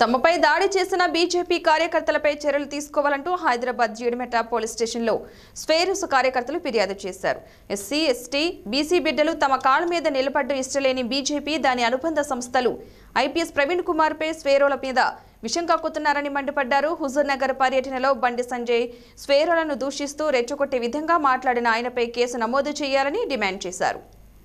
తమపై దాడి చేసిన బీజేపీ కార్యకర్తలపై చర్యలు తీసుకోవాలంటూ హైదరాబాద్ జీడిమెట పోలీస్ స్టేషన్లో స్వేరుస్ కార్యకర్తలు ఫిర్యాదు చేశారు ఎస్సీ ఎస్టీ బీసీ బిడ్డలు తమ కాళ్ళ మీద నిలబడ్డం ఇష్టలేని బీజేపీ దాని అనుబంధ సంస్థలు ఐపీఎస్ ప్రవీణ్ కుమార్ పై స్వేరోల మీద విషం కక్కుతున్నారని మండిపడ్డారు హుజూర్ నగర్ పర్యటనలో బండి సంజయ్ స్వేరోలను దూషిస్తూ రెచ్చగొట్టే విధంగా మాట్లాడిన ఆయనపై కేసు నమోదు చేయాలని డిమాండ్ చేశారు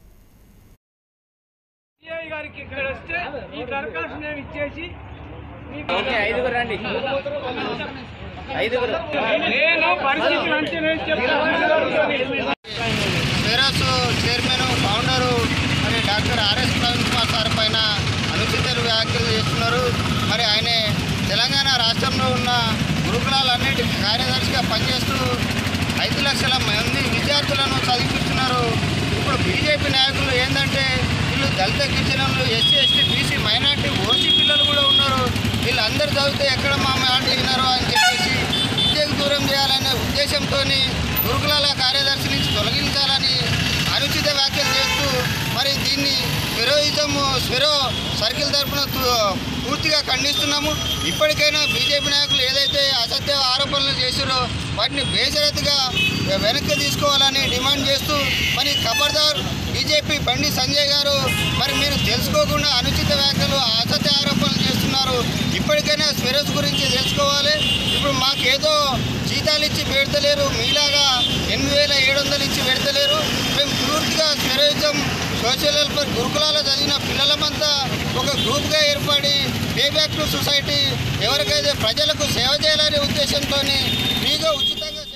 సిఐ గారికి ఇక్కడ వస్తే ఈ దరఖాస్తు నేను ఇచ్చేసి మీకు ఐదుగురు రండి ఐదుగురు నేను పరిస్థితులు అంచనా వేసి చెప్తాను ఫెరాస్ చైర్మన్ ఫౌండరు మరి doctor R S Praveen Kumar sir పైన అనుచిత వ్యాఖ్యలు చేస్తున్నారు మరి ఆయన తెలంగాణ రాష్ట్రంలో ఉన్న గురుకులాలన్నిటి కార్యదర్శిగా పనిచేస్తూ ఐదు లక్షల మంది విద్యార్థులను చదివిస్తున్నారు ఇప్పుడు బీజేపీ నాయకులు ఏంటంటే వీళ్ళు దళిత గిరిజనులు SC ST BC minority OC పిల్లలు కూడా ఉన్నారు వీళ్ళందరూ చదివితే ఎక్కడ మా మాట విన్నారు అని చెప్పేసి విద్యకు దూరం చేయాలనే ఉద్దేశంతో గురుకులాల కార్యదర్శి నుంచి తొలగించాలని అనుచిత వ్యాఖ్యలు చేస్తూ మరి దీన్ని స్వెరోయిజం స్వెరో సర్కిల్ తరఫున తు- పూర్తిగా ఖండిస్తున్నాము ఇప్పటికైనా బీజేపీ నాయకులు ఏదైతే అసత్య ఆరోపణలు చేశారో వాటిని బేషరతుగా వెనక్కి తీసుకోవాలని డిమాండ్ చేస్తూ మరి ఖబర్దార్ బీజేపీ బండి సంజయ్ గారు మరి మీరు తెలుసుకోకుండా అనుచిత వ్యాఖ్యలు అసత్య ఆరోపణలు చేస్తున్నారు ఇప్పటికైనా స్వెరస్ గురించి తెలుసుకోవాలి ఇప్పుడు మాకేదో జీతాలు ఇచ్చి పెడతలేరు మీలాగా ఎనిమిది వేల ఏడు వందలు ఇచ్చి పెడతలేరు మేము పూర్తిగా స్వెరయిజం సోషల్ వెల్ఫేర్ గురుకులాలో చదివిన పిల్లలమంతా ఒక గ్రూప్గా ఏర్పడి పే బ్యాక్ టు సొసైటీ ఎవరికైతే ప్రజలకు సేవ చేయాలనే ఉద్దేశంతో ఫ్రీగా ఉచితంగా